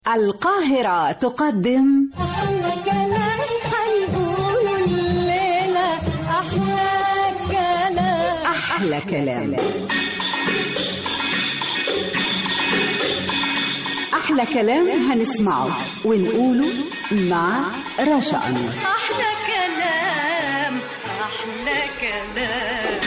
القاهرة تقدم أحلى كلام هنقوله الليلة أحلى كلام أحلى كلام أحلى كلام هنسمعه ونقوله مع رشا أنور أحلى كلام أحلى كلام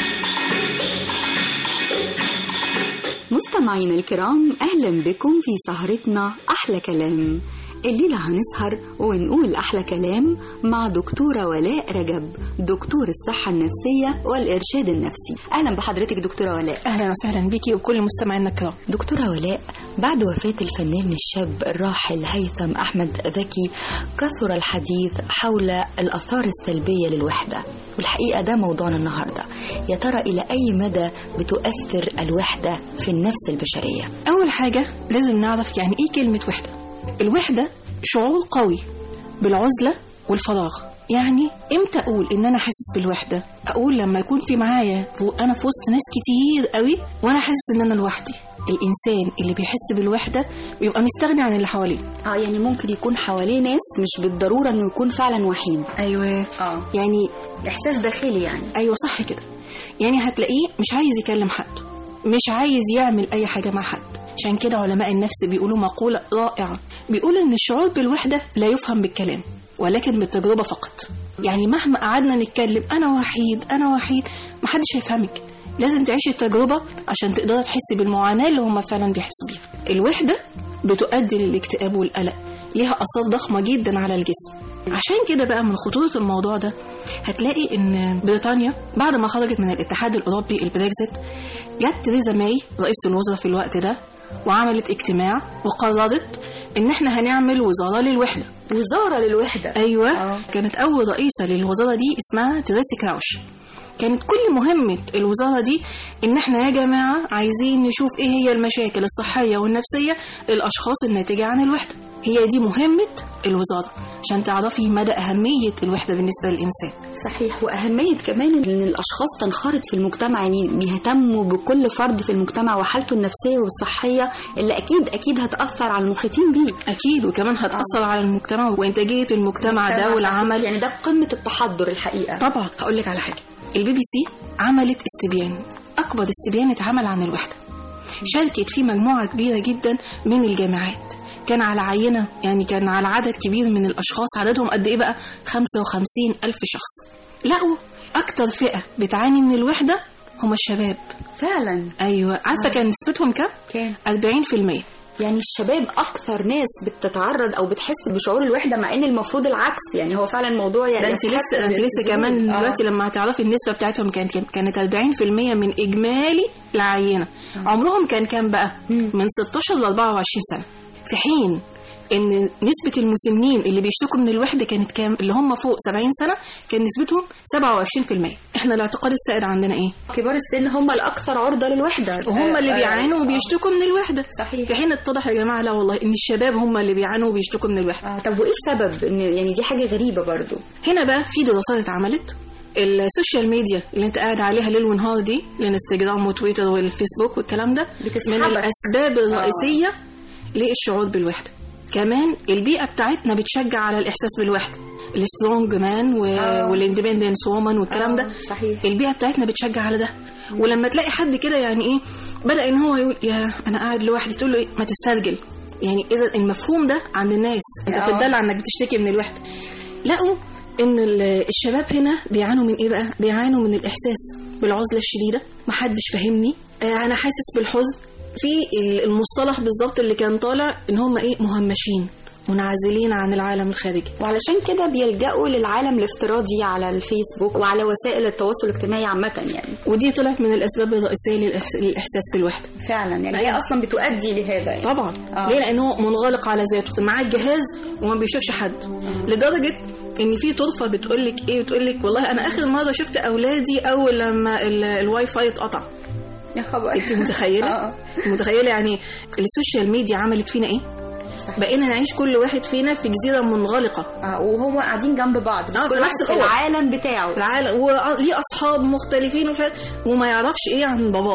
مستمعينا الكرام أهلا بكم في سهرتنا أحلى كلام الليلة هنسهر ونقول أحلى كلام مع دكتورة ولاء رجب دكتور الصحة النفسية والإرشاد النفسي أهلا بحضرتك دكتورة ولاء اهلا وسهلا بيكي وكل مستمعينا الكرام دكتورة ولاء بعد وفاة الفنان الشاب الراحل هيثم أحمد ذكي كثر الحديث حول الآثار السلبية للوحدة والحقيقة ده موضوعنا النهاردة يا ترى إلى أي مدى بتؤثر الوحدة في النفس البشرية اول حاجه لازم نعرف يعني ايه كلمه وحده الوحده شعور قوي بالعزله والفراغ يعني امتى اقول ان انا حاسس بالوحده اقول لما يكون في معايا انا في وسط ناس كتير قوي وانا حاسس ان انا لوحدي الانسان اللي بيحس بالوحده بيبقى مستغني عن اللي حواليه اه يعني ممكن يكون حواليه ناس مش بالضرورة انه يكون فعلا وحيد ايوه اه يعني احساس داخلي يعني ايوه صح كده يعني هتلاقيه مش عايز يكلم حد مش عايز يعمل اي حاجه مع حد عشان كده علماء النفس بيقولوا مقوله رائعه بيقولوا ان الشعور بالوحده لا يفهم بالكلام ولكن بالتجربه فقط يعني مهما قعدنا نتكلم انا وحيد انا وحيد محدش هيفهمك لازم تعيشي التجربه عشان تقدري تحسي بالمعاناه اللي هم فعلا بيحسوا بيها الوحده بتؤدي للاكتئاب والقلق ليها اثار ضخمه جدا على الجسم عشان كده بقى من خطورة الموضوع ده هتلاقي ان بريطانيا بعد ما خرجت من الاتحاد الاوروبي البريكزيت جت تريزا ماي رئيسة الوزراء في الوقت ده وعملت اجتماع وقررت ان احنا هنعمل وزارة للوحدة وزارة للوحدة ايوه آه. كانت اول رئيسة للوزارة دي اسمها تريسي كراوش كانت كل مهمة الوزارة دي إن إحنا يا جماعة عايزين نشوف إيه هي المشاكل الصحية والنفسية للأشخاص الناتجة عن الوحدة هي دي مهمة الوزارة عشان تعرفي مدى أهمية الوحدة بالنسبة للإنسان صحيح وأهمية كمان إن الأشخاص تنخرط في المجتمع يعني بيهتموا بكل فرد في المجتمع وحالته النفسية والصحية اللي أكيد أكيد هتأثر على المحيطين بيه أكيد وكمان هتأثر على المجتمع وإنتاجية المجتمع ده والعمل يعني ده قمة التحضر الحقيقة طبعا هقول لك على حاجة البي بي سي عملت استبيان أكبر استبيان اتعمل عن الوحدة شاركت فيه مجموعة كبيرة جدا من الجامعات كان على عينة يعني كان على عدد كبير من الأشخاص عددهم قد إيه بقى 55 ألف شخص لقوا أكتر فئة بتعاني من الوحدة هم الشباب فعلا أيوة عارفة كان نسبتهم كام؟ كام 40% يعني الشباب أكثر ناس بتتعرض أو بتحس بشعور الوحدة مع إن المفروض العكس يعني هو فعلا موضوع يعني ده انت لسه يتحسن انت لسه الزيون. كمان آه. دلوقتي لما هتعرفي النسبه بتاعتهم كانت كام كانت 40% من اجمالي العينه عمرهم كان كام بقى من 16 ل 24 سنه في حين ان نسبه المسنين اللي بيشتكوا من الوحده كانت كام اللي هم فوق 70 سنه كان نسبتهم 27% احنا الاعتقاد السائد عندنا ايه كبار السن هم الأكثر عرضة للوحدة وهم اللي آه، بيعانوا آه. وبيشتكوا من الوحده صحيح. في حين اتضح يا جماعه لا والله ان الشباب هم اللي بيعانوا وبيشتكوا من الوحده آه، طب وايه السبب ان يعني دي حاجه غريبه برضو هنا بقى في دراسات اتعملت السوشيال ميديا اللي انت قاعد عليها ليل ونهار دي الانستجرام وتويتر والفيسبوك والكلام ده بتسحبك. من الاسباب الرئيسيه للشعور بالوحده كمان البيئه بتاعتنا بتشجع على الاحساس بالوحده السترونج مان و... آه. والاندبندنس وومن والكلام آه، ده صحيح. البيئه بتاعتنا بتشجع على ده ولما تلاقي حد كده يعني ايه بدا ان هو يقول يا انا قاعد لوحدي تقول له ايه ما تسترجل يعني اذا المفهوم ده عند الناس انت آه. بتدل انك بتشتكي من الوحده لقوا ان ال- الشباب هنا بيعانوا من ايه بقى بيعانوا من الاحساس بالعزله الشديده محدش فاهمني آه انا حاسس بالحزن في ال- المصطلح بالظبط اللي كان طالع ان هم ايه مهمشين منعزلين عن العالم الخارجي وعلشان كده بيلجأوا للعالم الافتراضي على الفيسبوك وعلى وسائل التواصل الاجتماعي عامة يعني ودي طلعت من الاسباب الرئيسيه للإحس- للاحساس بالوحده فعلا يعني هي اصلا بتؤدي لهذا يعني. طبعا آه. ليه لانه منغلق على ذاته معاه الجهاز وما بيشوفش حد لدرجه ان في طرفه بتقول لك ايه بتقول لك والله انا اخر مره شفت اولادي اول لما ال- الواي فاي اتقطع يا خبر انت متخيله آه. متخيله يعني السوشيال ميديا عملت فينا ايه بقينا نعيش كل واحد فينا في جزيره منغلقه آه، وهو قاعدين جنب بعض بس آه، كل في واحد نفس في الأوضة. العالم بتاعه العالم وليه اصحاب مختلفين ومش عارف- وما يعرفش ايه عن باباه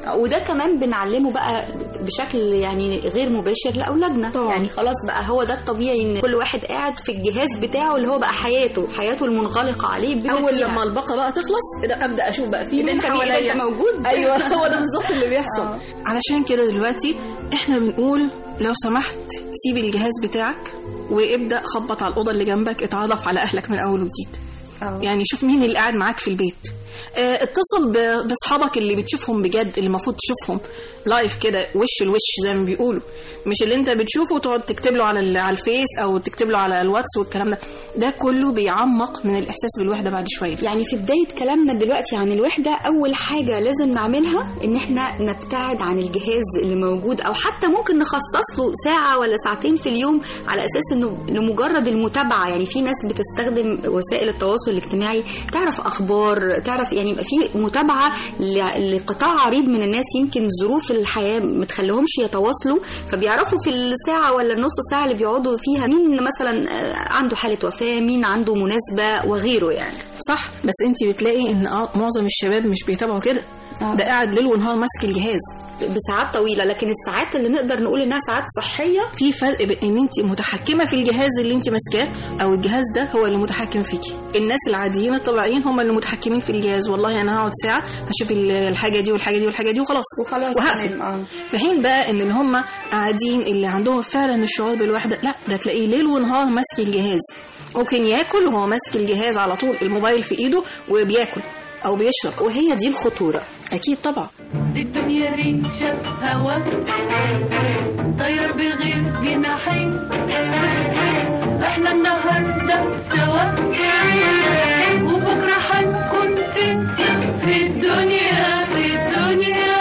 وده كمان بنعلمه بقى بشكل يعني غير مباشر لاولادنا طبعاً. يعني خلاص بقى هو ده الطبيعي ان كل واحد قاعد في الجهاز بتاعه اللي هو بقى حياته حياته المنغلقه عليه بما اول فيها. لما الباقه بقى تخلص ده ابدا اشوف بقى في إيه ده مين أنت مين؟ إيه ده حواليا أنت موجود؟ ايوه هو ده بالظبط اللي بيحصل آه. علشان كده دلوقتي احنا بنقول لو سمحت سيب الجهاز بتاعك وابدا خبط على الاوضه اللي جنبك اتعرف على اهلك من اول وجديد آه. يعني شوف مين اللي قاعد معاك في البيت اه، اتصل ب- باصحابك اللي بتشوفهم بجد اللي المفروض تشوفهم لايف كده وش لوش زي ما بيقولوا مش اللي انت بتشوفه وتقعد تكتب له على ال- على الفيس او تكتب له على الواتس والكلام ده ده كله بيعمق من الاحساس بالوحده بعد شويه يعني في بداية كلامنا دلوقتي عن الوحدة أول حاجة لازم نعملها إن إحنا نبتعد عن الجهاز اللي موجود أو حتى ممكن نخصص له ساعة ولا ساعتين في اليوم على أساس إنه لمجرد المتابعة يعني في ناس بتستخدم وسائل التواصل الاجتماعي تعرف أخبار تعرف يعني يبقى في متابعة ل- لقطاع عريض من الناس يمكن ظروف الحياة متخليهمش يتواصلوا فبيعرفوا في الساعة ولا النص ساعة اللي بيقعدوا فيها مين مثلا آه، عنده حالة وفاة مين عنده مناسبة وغيره يعني صح بس انت بتلاقي ان اه معظم الشباب مش بيتابعوا كده آه. ده قاعد ليل ونهار ماسك الجهاز بساعات طويله لكن الساعات اللي نقدر نقول انها ساعات صحيه في فرق بين ان انت متحكمه في الجهاز اللي انت ماسكاه او الجهاز ده هو اللي متحكم فيكي الناس العاديين الطبيعيين هم اللي متحكمين في الجهاز والله انا هقعد ساعه هشوف ال- الحاجه دي والحاجه دي والحاجه دي وخلاص وخلاص وهقفل تمام، آه. في حين بقى ان اللي هم قاعدين اللي عندهم فعلا الشعور بالوحده لا ده تلاقيه ليل ونهار ماسك الجهاز ممكن ياكل وهو ماسك الجهاز على طول الموبايل في ايده وبياكل او بيشرب وهي دي الخطوره اكيد طبعا الدنيا ريشة هوا طايرة بغير جناحين احنا النهاردة سوا وبكرة هنكون فين في الدنيا في الدنيا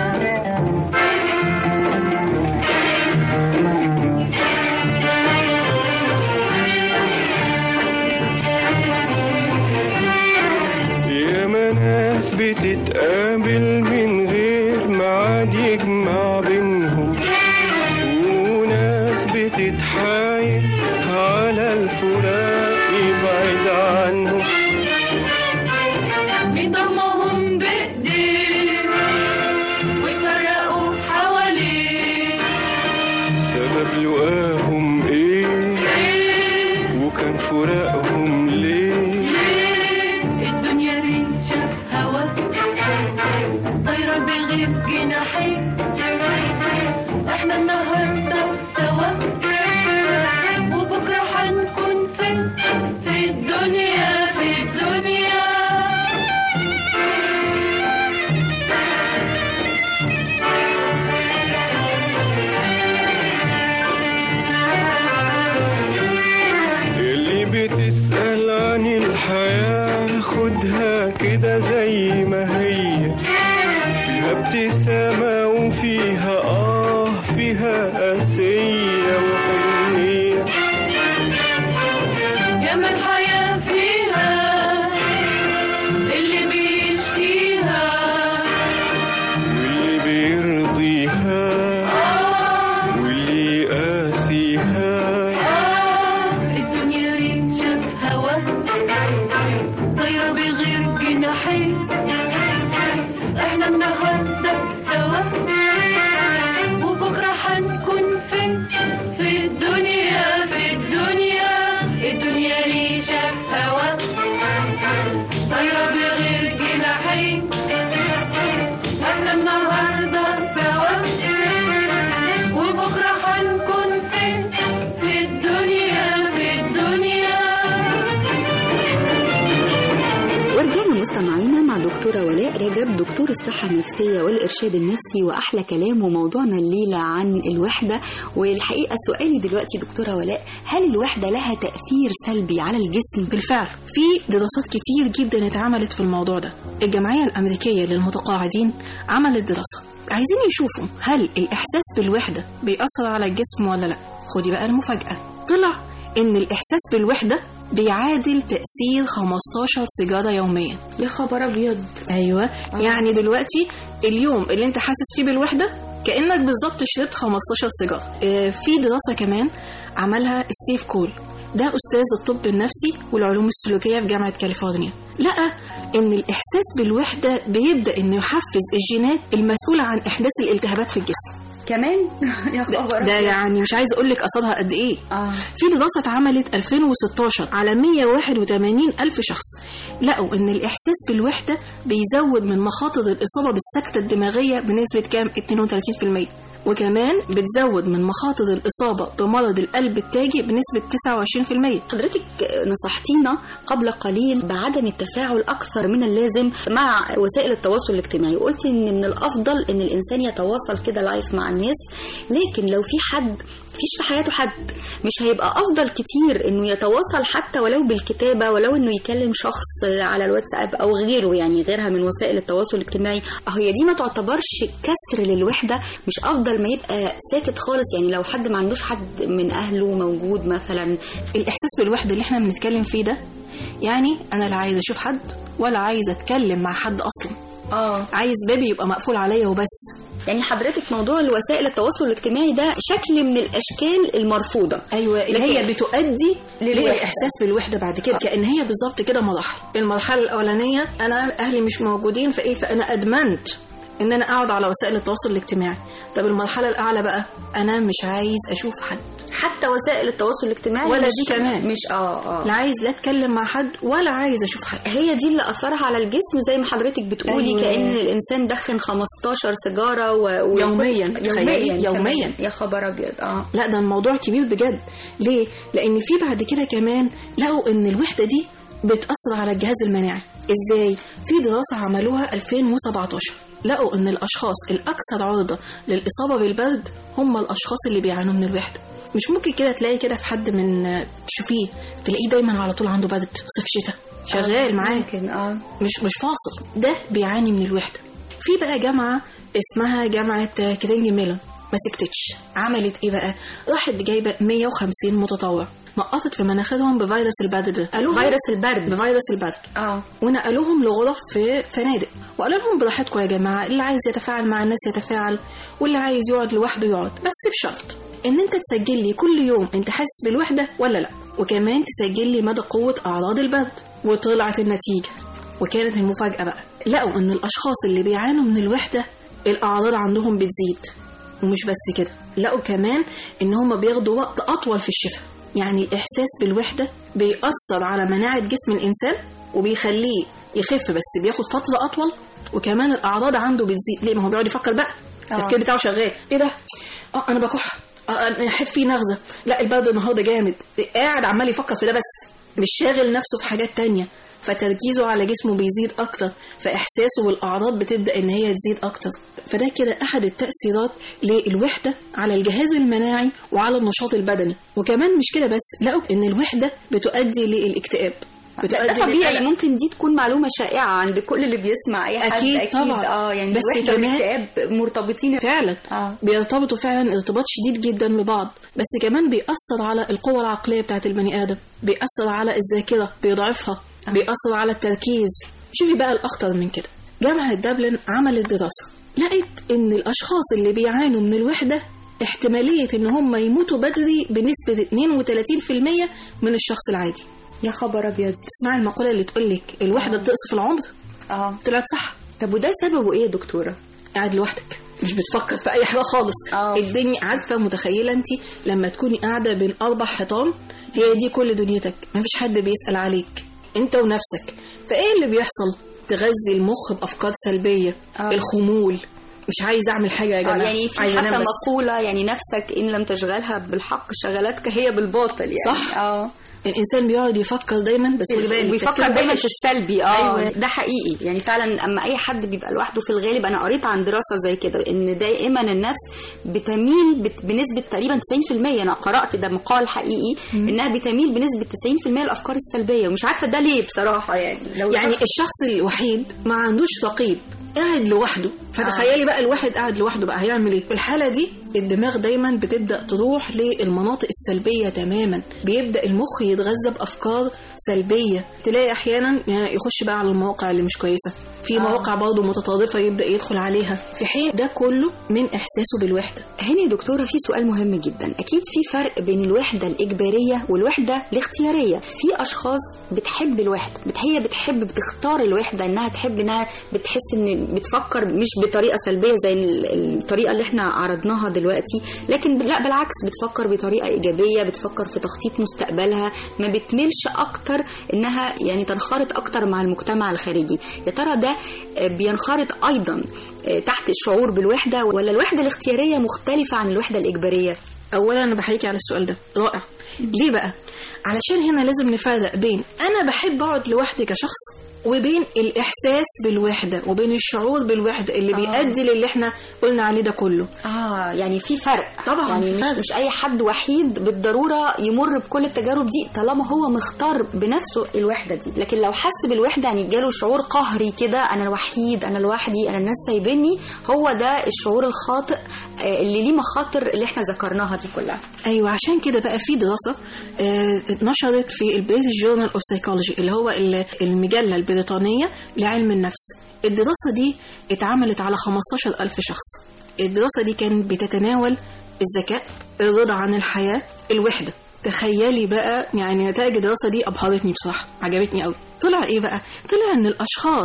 ياما ناس بتتقابل من غير ميعاد يجمع بينهم وناس بتتحايل على الفراق يبعد عنهم بيضمهم بإيديه ويفرقوا حواليه سبب لقاهم ايه وكان فراقهم ليه الدنيا ريشة هوا طايرة بغير جناحين احنا النهاردة سوا وبكرة هنكون فين في الدنيا في الدنيا اللي بتسأل عن الحياة خدها كده زي ما هي فيها ابتسامة وفيها آه فيها قاسية وحنية ياما الحياة فيها اللي بيشكيها واللي بيرضيها آه واللي يقاسيها آه الدنيا ريشة هوا طايرة بغير جناحين احنا النهاردة سوا وبكرة هنكون فين في الدنيا في الدنيا الدنيا ريشة هوا طايرة بغير جناحين احنا النهاردة سوا وبكرة هنكون فين في الدنيا في الدنيا ورجعنا مستمعينا مع دكتورة ولاء رجب دكتور الصحة النفسية والإرشاد النفسي وأحلى كلام وموضوعنا الليلة عن الوحدة والحقيقة سؤالي دلوقتي دكتورة ولاء هل الوحدة لها تأثير سلبي على الجسم؟ بالفعل في دراسات كتير جدا اتعملت في الموضوع ده الجمعية الأمريكية للمتقاعدين عملت دراسة عايزين يشوفوا هل الإحساس بالوحدة بيأثر على الجسم ولا لا خدي بقى المفاجأة طلع إن الإحساس بالوحدة بيعادل تأثير 15 سيجارة يوميا يا خبر أبيض ايوه يعني دلوقتي اليوم اللي انت حاسس فيه بالوحده كانك بالظبط شربت 15 سيجاره آه، في دراسه كمان عملها ستيف كول ده استاذ الطب النفسي والعلوم السلوكيه في جامعه كاليفورنيا لقى ان الاحساس بالوحده بيبدا انه يحفز الجينات المسؤوله عن احداث الالتهابات في الجسم كمان يا ده, خبر ده يعني مش عايز اقول لك قصادها قد ايه اه في دراسة اتعملت 2016 على 181 ألف شخص لقوا إن الإحساس بالوحدة بيزود من مخاطر الإصابة بالسكتة الدماغية بنسبة كام 32% وكمان بتزود من مخاطر الإصابة بمرض القلب التاجي بنسبة 29% حضرتك نصحتينا قبل قليل بعدم التفاعل أكثر من اللازم مع وسائل التواصل الاجتماعي وقلتي إن من الأفضل إن الإنسان يتواصل كده لايف مع الناس لكن لو في حد فيش في حياته حد مش هيبقى أفضل كتير إنه يتواصل حتى ولو بالكتابة ولو إنه يكلم شخص على الواتساب أو غيره يعني غيرها من وسائل التواصل الاجتماعي هي دي ما تعتبرش كسر للوحدة مش أفضل ما يبقى ساكت خالص يعني لو حد ما عندوش حد من أهله موجود مثلا الإحساس بالوحدة اللي احنا بنتكلم فيه ده يعني أنا لا عايزة أشوف حد ولا عايزة أتكلم مع حد أصلا اه عايز بابي يبقى مقفول عليا وبس يعني حضرتك موضوع الوسائل التواصل الاجتماعي ده شكل من الاشكال المرفوضه ايوه اللي لكن- هي بتؤدي للوحدة. للاحساس بالوحده بعد كده كان هي بالظبط كده مراحل المرحله الاولانيه انا اهلي مش موجودين فايه فانا ادمنت ان انا اقعد على وسائل التواصل الاجتماعي طب المرحله الاعلى بقى انا مش عايز اشوف حد حتى وسائل التواصل الاجتماعي ولا مش دي كمان. مش اه لا اه عايز لا اتكلم مع حد ولا عايز اشوف حد هي دي اللي اثرها على الجسم زي ما حضرتك بتقولي أيوة. كان الانسان دخن 15 سيجاره و... و... يومياً. يوميا تخيلي، كمان. يومياً. يا خبر ابيض اه لا ده الموضوع كبير بجد ليه لان في بعد كده كمان لقوا ان الوحده دي بتاثر على الجهاز المناعي ازاي في دراسه عملوها 2017 لقوا ان الاشخاص الاكثر عرضه للاصابه بالبرد هم الاشخاص اللي بيعانوا من الوحده مش ممكن كده تلاقي كده في حد من تشوفيه تلاقيه دايما على طول عنده برد صيف شتاء شغال معاك ممكن اه مش مش فاصل ده بيعاني من الوحده في بقى جامعه اسمها جامعه كرينج ميلون ما سكتتش عملت ايه بقى راحت جايبه 150 متطوع نقطت في مناخيرهم بفيروس البرد ده قالوا فيروس البرد بفيروس البرد اه ونقلوهم لغرف في فنادق وقالوا لهم براحتكم يا جماعه اللي عايز يتفاعل مع الناس يتفاعل واللي عايز يقعد لوحده يقعد بس بشرط ان انت تسجل لي كل يوم انت حاسس بالوحده ولا لا وكمان تسجل لي مدى قوه اعراض البرد وطلعت النتيجه وكانت المفاجاه بقى لقوا ان الاشخاص اللي بيعانوا من الوحده الاعراض عندهم بتزيد ومش بس كده لقوا كمان ان هم بياخدوا وقت اطول في الشفاء يعني الاحساس بالوحده بيأثر على مناعه جسم الانسان وبيخليه يخف بس بياخد فتره اطول وكمان الاعراض عنده بتزيد ليه ما هو بيقعد يفكر بقى التفكير بتاعه شغال ايه ده اه انا بكح اه انا حيت فيه نغزه لا البرد النهارده جامد قاعد عمال يفكر في ده بس مش شاغل نفسه في حاجات تانية فتركيزه على جسمه بيزيد اكتر فاحساسه بالاعراض بتبدا ان هي تزيد اكتر فده كده احد التاثيرات للوحده على الجهاز المناعي وعلى النشاط البدني وكمان مش كده بس لقوا ان الوحده بتؤدي للاكتئاب ده بتؤدي طبيعي للقلق. ممكن دي تكون معلومه شائعه عند كل اللي بيسمع اي حد أكيد اكيد طبعاً. اه يعني بس الوحده كمان- والاكتئاب مرتبطين فعلا آه. بيرتبطوا فعلا ارتباط شديد جدا ببعض بس كمان بيأثر على القوة العقلية بتاعت البني آدم بيأثر على الذاكرة بيضعفها بيأثر على التركيز شوفي بقى الأخطر من كده جامعة دبلن عملت دراسة لقت إن الأشخاص اللي بيعانوا من الوحدة احتمالية إن هم يموتوا بدري بنسبة 32% من الشخص العادي يا خبر ابيض تسمعي المقولة اللي تقولك الوحدة بتقصف العمر اه طلعت صح طب وده سببه ايه يا دكتوره قاعد لوحدك مش بتفكر في اي حاجه خالص آه. الدنيا عارفه متخيله انت لما تكوني قاعده بين اربع حيطان هي دي كل دنيتك مفيش حد بيسال عليك انت ونفسك فايه اللي بيحصل تغذي المخ بافكار سلبيه آه. الخمول مش عايز اعمل حاجه يا اه جماعه يعني في عايزة حتى أنام بس. مقولة يعني نفسك إن لم تشغلها بالحق شغلتك هي بالباطل يعني صح. اه الانسان بيقعد يفكر دايما بس خدي بالك ويفكر تفكيره دايما وحش. في السلبي اه أيوة. ده حقيقي يعني فعلا اما اي حد بيبقى لوحده في الغالب انا قريت عن دراسه زي كده ان دائما النفس بتميل بت- بنسبه تقريبا 90% انا قرات ده مقال حقيقي انها بتميل بنسبه 90% للافكار السلبيه ومش عارفه ده ليه بصراحه يعني لو يعني شخص- الشخص الوحيد ما عندوش رقيب قاعد لوحده فتخيلي بقى الواحد قاعد لوحده بقى هيعمل ايه في الحاله دي الدماغ دايما بتبدا تروح للمناطق السلبيه تماما بيبدا المخ يتغذى بافكار سلبيه تلاقي احيانا يعني يخش بقى على المواقع اللي مش كويسه في مواقع برضه متطرفه يبدا يدخل عليها في حين ده كله من احساسه بالوحده هنا يا دكتورة في سؤال مهم جدا أكيد في فرق بين الوحدة الإجبارية والوحدة الاختيارية في أشخاص بتحب الوحدة بت- هي بتحب بتختار الوحدة إنها تحب إنها بتحس إن بتفكر مش بطريقة سلبية زي ال- الطريقة اللي إحنا عرضناها دلوقتي لكن ب- لا بالعكس بتفكر بطريقة إيجابية بتفكر في تخطيط مستقبلها ما بتميلش أكتر إنها يعني تنخرط أكتر مع المجتمع الخارجي يا ترى ده آه، بينخرط أيضا آه، تحت الشعور بالوحدة ولا الوحدة الاختيارية مختلفة عن الوحدة الإجبارية اولا انا بحييكي على السؤال ده رائع ليه بقى علشان هنا لازم نفرق بين انا بحب اقعد لوحدي كشخص وبين الاحساس بالوحده وبين الشعور بالوحده اللي آه. بيؤدي للي احنا قلنا عليه ده كله اه يعني في فرق طبعاً يعني في مش فرق. مش اي حد وحيد بالضروره يمر بكل التجارب دي طالما هو مختار بنفسه الوحده دي لكن لو حس بالوحده يعني جاله شعور قهري كده انا الوحيد انا لوحدي انا الناس سايبيني هو ده الشعور الخاطئ آه، اللي ليه مخاطر اللي احنا ذكرناها دي كلها ايوه عشان كده بقى في دراسه آه، اتنشرت في البريتش جورنال اوف سايكولوجي اللي هو ال- المجله البريطانيه لعلم النفس الدراسه دي اتعملت على 15 ألف شخص الدراسه دي كانت بتتناول الذكاء الرضا عن الحياه الوحده تخيلي بقى يعني نتائج الدراسه دي ابهرتني بصراحه عجبتني قوي طلع ايه بقى طلع ان الاشخاص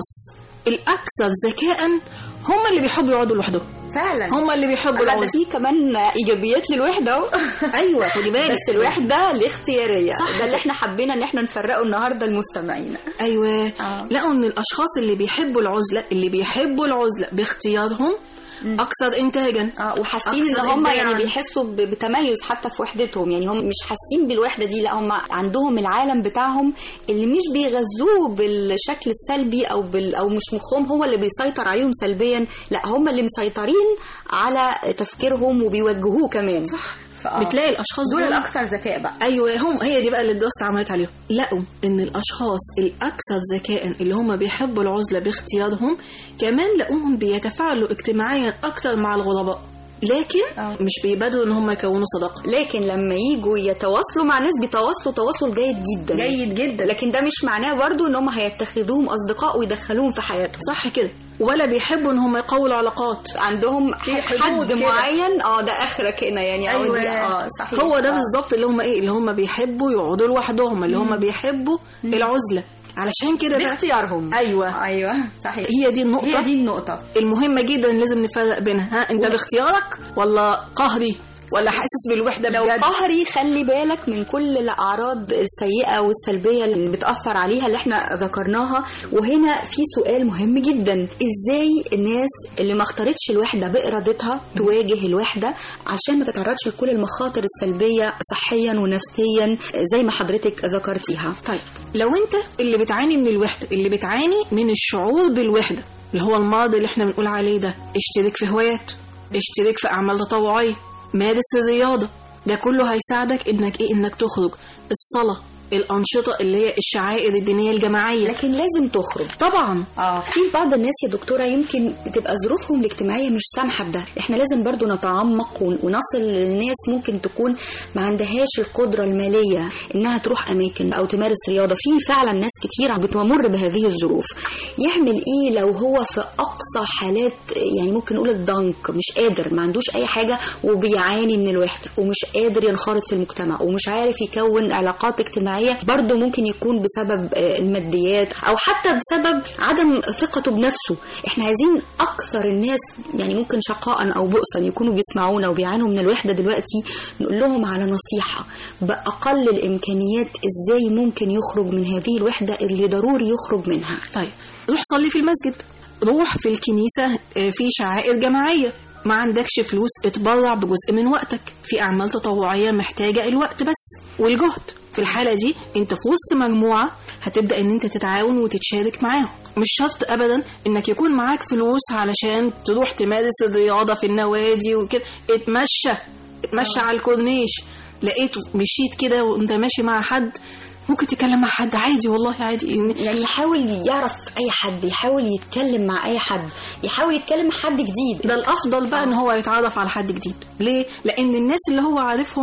الاكثر ذكاء هم اللي بيحبوا يقعدوا لوحدهم فعلا هم اللي بيحبوا لا ده العزله في كمان ايجابيات للوحده اهو ايوه خدي بالك بس الوحده الاختياريه صح. ده اللي احنا حبينا ان احنا نفرقه النهارده لمستمعينا ايوه آه. لقوا ان الاشخاص اللي بيحبوا العزله اللي بيحبوا العزله باختيارهم اكثر انتاجا اه وحاسين ان أكثر هم يعني إبداعاً. بيحسوا ب- بتميز حتى في وحدتهم يعني هم مش حاسين بالوحده دي لا هم عندهم العالم بتاعهم اللي مش بيغذوه بالشكل السلبي او بال او مش مخهم هو اللي بيسيطر عليهم سلبيا لا هم اللي مسيطرين على تفكيرهم وبيوجهوه كمان صح بتلاقي الاشخاص دول الاكثر ذكاء بقى ايوه هم هي دي بقى اللي الدراسه اتعملت عليهم لقوا ان الاشخاص الاكثر ذكاء اللي هم بيحبوا العزله باختيارهم كمان لقوهم بيتفاعلوا اجتماعيا اكتر مع الغرباء لكن آه. مش بيبادروا ان هم يكونوا صداقه لكن لما يجوا يتواصلوا مع ناس بيتواصلوا تواصل جيد جدا جيد جدا لكن ده مش معناه برضو ان هم هيتخذوهم اصدقاء ويدخلوهم في حياتهم صح كده ولا بيحبوا ان هم يقووا العلاقات عندهم في حد حدود كده. معين اه ده اخرك هنا يعني أو دي اه صحيح هو ده آه. بالظبط اللي هم ايه اللي هم بيحبوا يقعدوا لوحدهم اللي هم بيحبوا العزله علشان كده بقى باختيارهم ايوه ايوه صحيح هي دي النقطه هي دي النقطة المهمه جدا اللي لازم نفرق بينها ها انت باختيارك ولا قهري ولا حاسس بالوحده لو بجد قهري خلي بالك من كل الأعراض السيئة والسلبية اللي بتأثر عليها اللي احنا ذكرناها وهنا في سؤال مهم جدا ازاي الناس اللي ما اختارتش الوحدة بإرادتها تواجه الوحدة عشان ما تتعرضش لكل المخاطر السلبية صحيا ونفسيا زي ما حضرتك ذكرتيها طيب لو انت اللي بتعاني من الوحده اللي بتعاني من الشعور بالوحده اللي هو المرض اللي احنا بنقول عليه ده اشترك في هوايات اشترك في اعمال تطوعيه مارس الرياضه ده كله هيساعدك انك ايه انك تخرج الصلاه الانشطه اللي هي الشعائر الدينيه الجماعيه لكن لازم تخرج طبعا اه في بعض الناس يا دكتوره يمكن بتبقى ظروفهم الاجتماعيه مش سامحه بده احنا لازم برضو نتعمق ون- ونصل للناس ممكن تكون ما عندهاش القدره الماليه انها تروح اماكن او تمارس رياضه في فعلا ناس كتير بتمر بهذه الظروف يعمل ايه لو هو في اقصى حالات يعني ممكن نقول الضنك مش قادر ما عندوش اي حاجه وبيعاني من الوحده ومش قادر ينخرط في المجتمع ومش عارف يكون علاقات اجتماعيه برضه ممكن يكون بسبب آه، الماديات او حتى بسبب عدم ثقته بنفسه احنا عايزين اكثر الناس يعني ممكن شقاء او بؤسا يكونوا بيسمعونا وبيعانوا من الوحده دلوقتي نقول لهم على نصيحه باقل الامكانيات ازاي ممكن يخرج من هذه الوحده اللي ضروري يخرج منها طيب روح صلي في المسجد روح في الكنيسة آه، في شعائر جماعية ما عندكش فلوس اتبرع بجزء من وقتك في أعمال تطوعية محتاجة الوقت بس والجهد في الحالة دي انت في وسط مجموعة هتبدأ ان انت تتعاون وتتشارك معاهم مش شرط ابدا انك يكون معاك فلوس علشان تروح تمارس الرياضة في النوادي وكده اتمشى اتمشى على الكورنيش لقيت مشيت كده وانت ماشي مع حد ممكن تتكلم مع حد عادي والله عادي إن- يعني يحاول يعرف اي حد يحاول يتكلم مع اي حد يحاول يتكلم مع حد جديد ده الافضل بقى ان هو يتعرف على حد جديد ليه لان الناس اللي هو عارفهم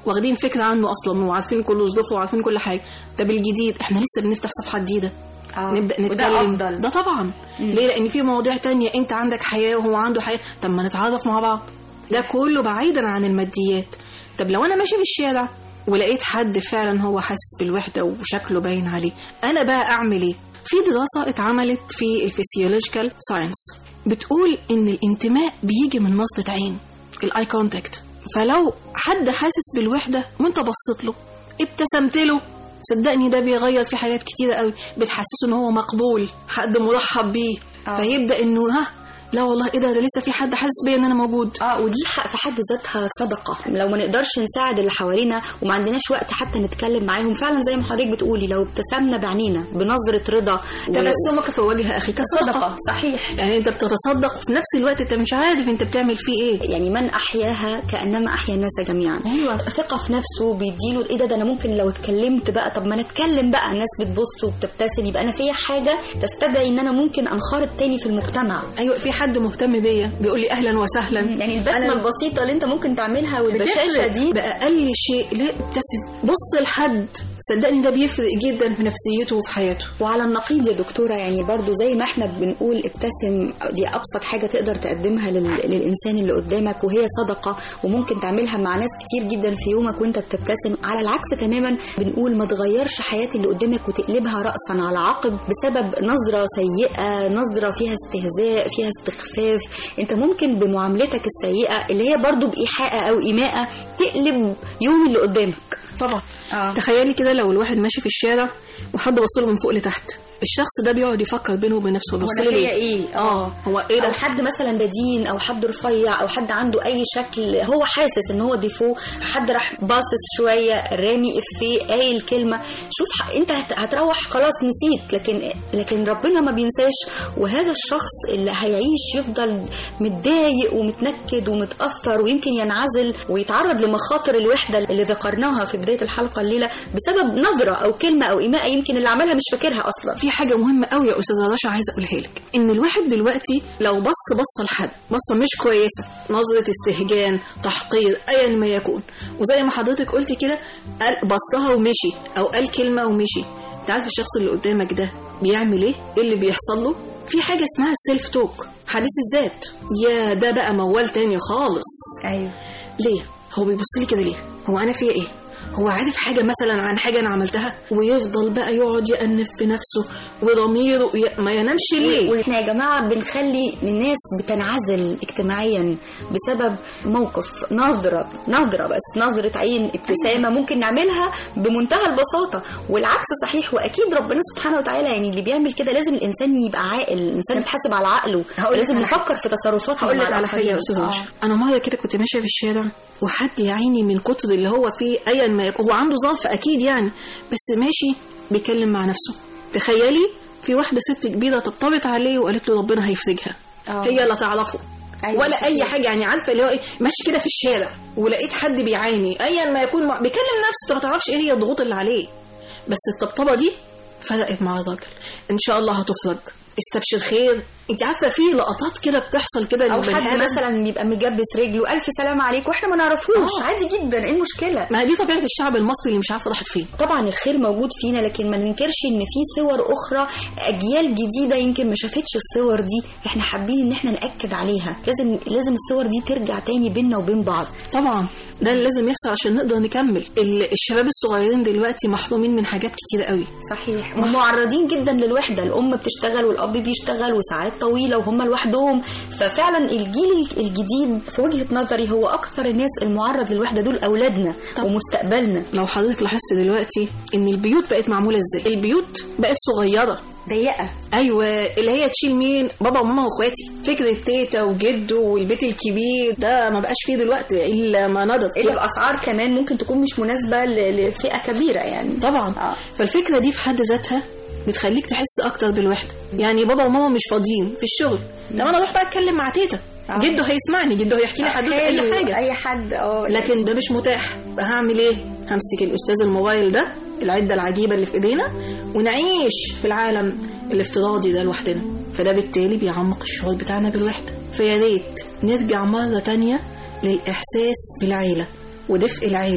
واخدين فكره عنه اصلا وعارفين كل ظروفه وعارفين كل حاجه طب الجديد احنا لسه بنفتح صفحه جديده آه. نبدا وده نتكلم أفضل. ده طبعا ليه لان في مواضيع تانية انت عندك حياه وهو عنده حياه طب ما نتعرف مع بعض ده كله بعيدا عن الماديات طب لو انا ماشي في الشارع ولقيت حد فعلا هو حاسس بالوحده وشكله باين عليه انا بقى اعمل ايه في دراسه اتعملت في الفسيولوجيكال ساينس بتقول ان الانتماء بيجي من نظره عين الاي كونتاكت فلو حد حاسس بالوحده وانت بصيت له ابتسمت له صدقني ده بيغير في حاجات كتيرة قوي بتحسسه ان هو مقبول حد مرحب بيه آه. فيبدا انه ها لا والله ايه ده ده لسه في حد حاسس بيا ان انا موجود اه ودي ح- في حد ذاتها صدقه لو ما نقدرش نساعد اللي حوالينا وما عندناش وقت حتى نتكلم معاهم فعلا زي ما حضرتك بتقولي لو ابتسمنا بعينينا بنظره رضا و- تبسمك في وجه اخيك صدقه صدقه صحيح يعني انت بتتصدق وفي نفس الوقت انت مش عارف انت بتعمل فيه ايه يعني من احياها كانما احيا الناس جميعا أيوة. ثقه في نفسه بيديله ايه ده ده انا ممكن لو اتكلمت بقى طب ما انا اتكلم بقى الناس بتبص وبتبتسم يبقى انا فيا حاجه تستدعي ان انا ممكن انخرط تاني في المجتمع ايوه في حد مهتم بيا بيقول لي اهلا وسهلا يعني البسمه أنا- البسيطه اللي انت ممكن تعملها والبشاشه بتفرق دي باقل شيء ليه ابتسم بص لحد صدقني ده بيفرق جدا في نفسيته وفي حياته وعلى النقيض يا دكتورة يعني برضو زي ما احنا بنقول ابتسم دي أبسط حاجة تقدر تقدمها لل... للإنسان اللي قدامك وهي صدقة وممكن تعملها مع ناس كتير جدا في يومك وانت بتبتسم على العكس تماما بنقول ما تغيرش حياة اللي قدامك وتقلبها رأسا على عقب بسبب نظرة سيئة نظرة فيها استهزاء فيها استخفاف انت ممكن بمعاملتك السيئة اللي هي برضو بإيحاءة أو إيماءة تقلب يوم اللي قدامك طبعا آه. تخيلي كده لو الواحد ماشي في الشارع وحد بص له من فوق لتحت الشخص ده بيقعد يفكر بينه وبين نفسه بص وانا لي فيا ليه ايه اه هو ايه ده او حد مثلا بدين او حد رفيع او حد عنده اي شكل هو حاسس ان هو ديفو حد راح باصص شويه رامي افيه قايل كلمه شوف ح- انت هت- هتروح خلاص نسيت لكن لكن ربنا ما بينساش وهذا الشخص اللي هيعيش يفضل متضايق ومتنكد ومتاثر ويمكن ينعزل ويتعرض لمخاطر الوحده اللي ذكرناها في بدايه الحلقه الليله بسبب نظره او كلمه او ايماء يمكن اللي عملها مش فاكرها اصلا في حاجة مهمة قوي يا أستاذة رشا عايزة أقولها لك إن الواحد دلوقتي لو بص بصة لحد بصة مش كويسة نظرة استهجان تحقير أيا ما يكون وزي ما حضرتك قلتي كده قال بصها ومشي أو قال كلمة ومشي أنت عارف الشخص اللي قدامك ده بيعمل إيه؟ إيه اللي بيحصل له؟ في حاجة اسمها السيلف توك حديث الذات يا ده بقى موال تاني خالص ايوه ليه؟ هو بيبص لي كده ليه؟ هو أنا فيا إيه؟ هو عارف حاجة مثلا عن حاجة أنا عملتها ويفضل بقى يقعد يأنف في نفسه وضميره ي- ما ينامش ليه؟ واحنا يا جماعه بنخلي الناس بتنعزل اجتماعيا بسبب موقف نظره نظره بس نظره عين ابتسامه ممكن نعملها بمنتهى البساطه والعكس صحيح واكيد ربنا سبحانه وتعالى يعني اللي بيعمل كده لازم الانسان يبقى عاقل الانسان بيتحاسب على عقله هقول لك لازم على نفكر في تصرفاتنا هقول مع لك على حاجة يا الآخرين. أستاذ آه. رشا أنا مرة كده كنت ماشية في الشارع وحد يا عيني من كتر اللي هو فيه أيا ما يكون هو عنده ظرف أكيد يعني بس ماشي بيتكلم مع نفسه تخيلي في واحدة ست كبيرة طبطبت عليه وقالت له ربنا هيفرجها آه. هي لا تعرفه أيوة ولا صحيح. اي حاجه يعني عارفه اللي هو ايه ماشي كده في الشارع ولقيت حد بيعاني ايا ما يكون مع... بيكلم نفسه انت ما تعرفش ايه هي الضغوط اللي عليه بس الطبطبه دي فرقت مع الراجل ان شاء الله هتفرج استبشر خير انت عارفه في لقطات كده بتحصل كده او للبني حد آدم. مثلا يبقى مجبس رجله الف سلام عليك واحنا ما نعرفوش آه. عادي جدا ايه المشكله ما هي دي طبيعه الشعب المصري اللي مش عارفه راحت فين طبعا الخير موجود فينا لكن ما ننكرش ان في صور اخرى اجيال جديده يمكن ما شافتش الصور دي احنا حابين ان احنا ناكد عليها لازم لازم الصور دي ترجع تاني بينا وبين بعض طبعا ده اللي لازم يحصل عشان نقدر نكمل ال- الشباب الصغيرين دلوقتي محرومين من حاجات كتيره قوي صحيح ومعرضين جدا للوحده الام بتشتغل والاب بيشتغل وساعات طويله وهم لوحدهم ففعلا الجيل الجديد في وجهه نظري هو اكثر الناس المعرض للوحده دول اولادنا طب. ومستقبلنا لو حضرتك لاحظت دلوقتي ان البيوت بقت معموله ازاي البيوت بقت صغيره ضيقه ايوه اللي هي تشيل مين بابا وماما واخواتي فكره تيتا وجده والبيت الكبير ده ما بقاش فيه دلوقتي الا ما نضت الا باسعار كمان ممكن تكون مش مناسبه ل- لفئه كبيره يعني طبعا آه. فالفكره دي في حد ذاتها بتخليك تحس اكتر بالوحده يعني بابا وماما مش فاضيين في الشغل طب انا اروح بقى اتكلم مع تيتا آه. جده هيسمعني جده هيحكي لي حدوته حلو، اي حاجه اي حد اه لكن ده مش متاح هعمل ايه همسك الاستاذ الموبايل ده العده العجيبه اللي في ايدينا ونعيش في العالم الافتراضي ده لوحدنا فده بالتالي بيعمق الشعور بتاعنا بالوحده فيا ريت نرجع مره تانية للاحساس بالعيله ودفء العيله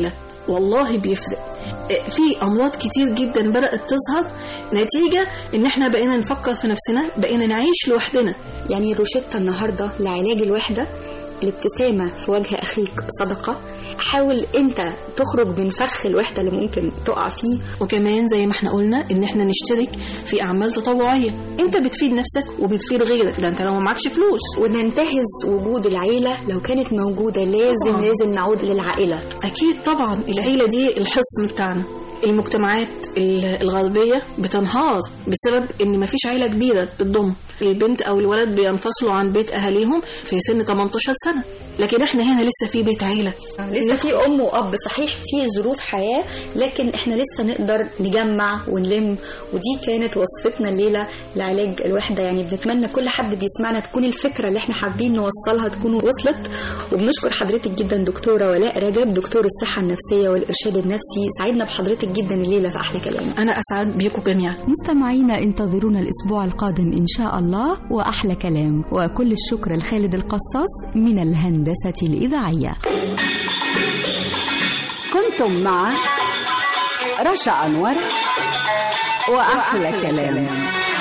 والله بيفرق آه، في امراض كتير جدا بدات تظهر نتيجه ان احنا بقينا نفكر في نفسنا بقينا نعيش لوحدنا يعني روشتة النهاردة لعلاج الوحدة الابتسامة في وجه أخيك صدقة حاول أنت تخرج من فخ الوحدة اللي ممكن تقع فيه وكمان زي ما احنا قلنا ان احنا نشترك في اعمال تطوعيه انت بتفيد نفسك وبتفيد غيرك ده انت لو معكش فلوس وننتهز وجود العيلة لو كانت موجودة لازم طبعاً. لازم نعود للعائلة اكيد طبعا العيله دي الحصن بتاعنا المجتمعات ال- الغربيه بتنهار بسبب ان مفيش عيله كبيره بتضم البنت او الولد بينفصلوا عن بيت اهاليهم في سن 18 سنه لكن احنا هنا لسه في بيت عيله لسه في أم وأب صحيح في ظروف حياة لكن احنا لسه نقدر نجمع ونلم ودي كانت وصفتنا الليلة لعلاج الوحدة يعني بنتمنى كل حد بيسمعنا تكون الفكرة اللي احنا حابين نوصلها تكون وصلت وبنشكر حضرتك جدا دكتورة ولاء رجب دكتور الصحة النفسية والإرشاد النفسي سعدنا بحضرتك جدا الليلة في أحلى كلام انا اسعد بيكم جميعا مستمعينا انتظرونا الأسبوع القادم إن شاء الله وأحلى كلام وكل الشكر لخالد القصاص من الهندسة الإذاعية كنتم مع رشا أنور وأحلى كلام